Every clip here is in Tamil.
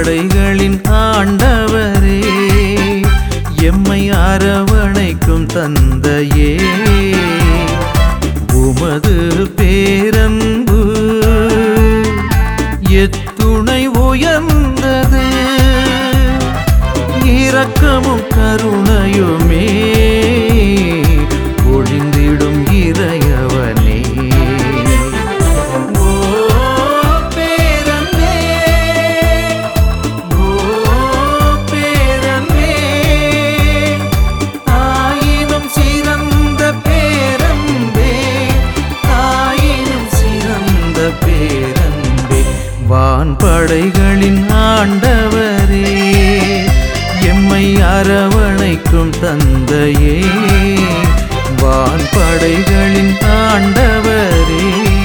படைகளின் ஆண்டவரே எம்மை அரவணைக்கும் தந்தையே உமது பேரன்பு எத்துணை உயர்ந்தது இரக்கமும் கருணையுமே ஒழிந்திடும் இறையவனே ஓ பேரன்பே ஓ பேரன்பே தாயினும் சிறந்த பேரன்பே தாயினும் சிறந்த பேரன்பே வான் படைகளின் ஆண்டவரே எம்மை அரவணைக்கும் தந்தையே வான் படைகளின் ஆண்டவரே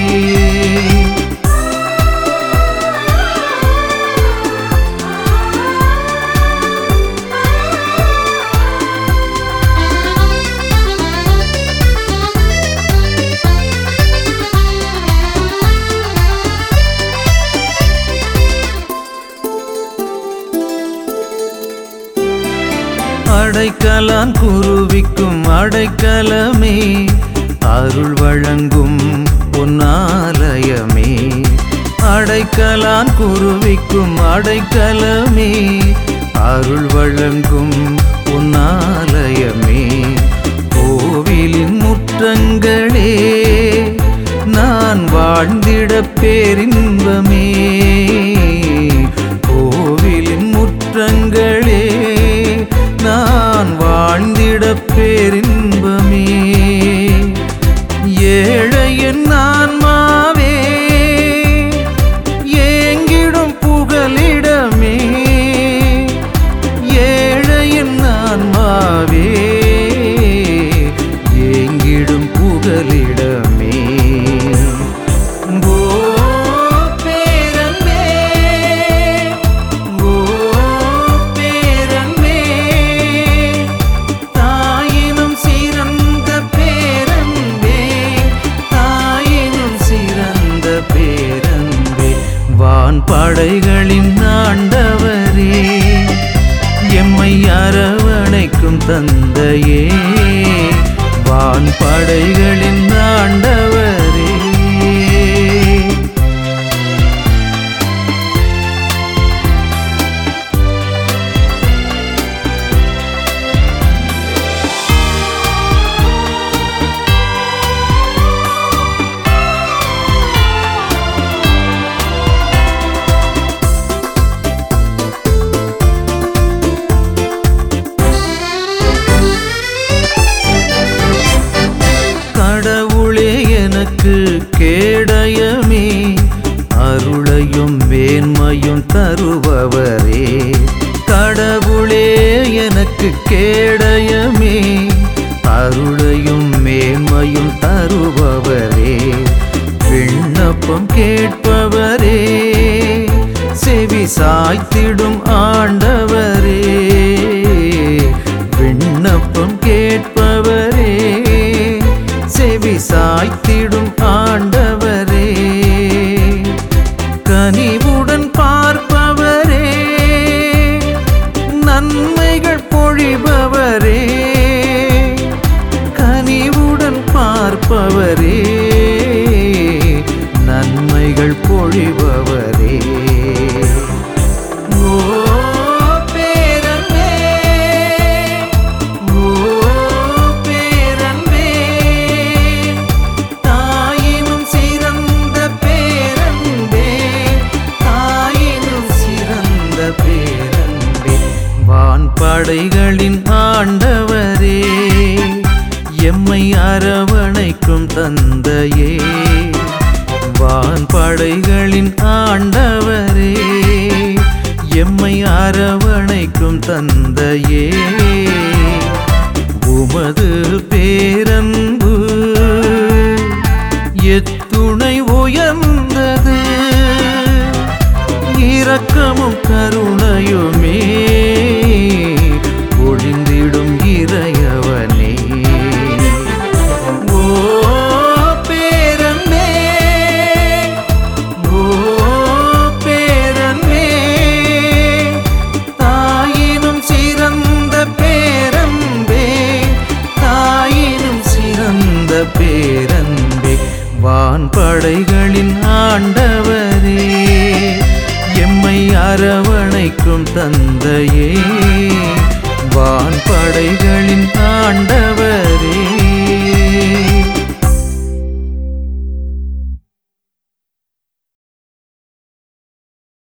அடைக்கலான் குருவிக்கும் அடைக்கலமே அருள் வழங்கும் பொன்னாலயமே அடைக்கலான் குருவிக்கும் அடைக்கலமே அருள் வழங்கும் பொன்னாலயமே கோவிலின் முற்றங்களே நான் வாழ்ந்திட பேரின்பமே கோவிலின் முற்றங்களே நான் வாழ்ந்திட பேரின்பமே ஏழையன் ஆன்மாவே ஏங்கிடும் புகலிடமே ஏழையன் ஆன்மாவே ஏங்கிடும் புகலிடமே ஓ பேரன்பே ஓ பேரன்பே தாயினும் சிறந்த பேரன்பே தாயினும் சிறந்த பேரன்பே வான் படைகளின் ஆண்டவரே எம்மை அரவணைக்கும் தந்தையே வான் படைகளின் ஆண்டவரே கடவுளே எனக்கு கேடயமே அருளையும் மேன்மையும் தருபவரே கடவுளே எனக்கு கேடயமே அருளையும் மேன்மையும் தருபவரே விண்ணப்பம் கேட்பவரே செவி சாய்த்திடும் ஆண்டவரே விண்ணப்பம் கேட்பவரே செவி சாய்த்திடும் ஆண்டவரே கனிவுடன் பார்ப்பவரே நன்மைகள் பொழிபவரே கனிவுடன் பார்ப்பவரே நன்மைகள் பொழிபவரே ஓ பேரன்பே ஓ பேரன்பே தாயினும் சிறந்த பேரன்பே தாயினும் சிறந்த பேரன்பே வான் படைகளின் ஆண்டவரே எம்மை அரவணைக்கும் தந்தையே வான் படைகளின் ஆண்டவரே எம்மை அரவணைக்கும் தந்தையே உமது பேரன்பு எத்துணை உயர்ந்தது இரக்கமும் கருணையுமே ஒழிந்திடும் இறையவனே ஓ பேரன்பே ஓ பேரன்பே வான் படைகளின் ஆண்டவரே எம்மை அரவணைக்கும் தந்தையே வான் படைகளின் ஆண்டவரே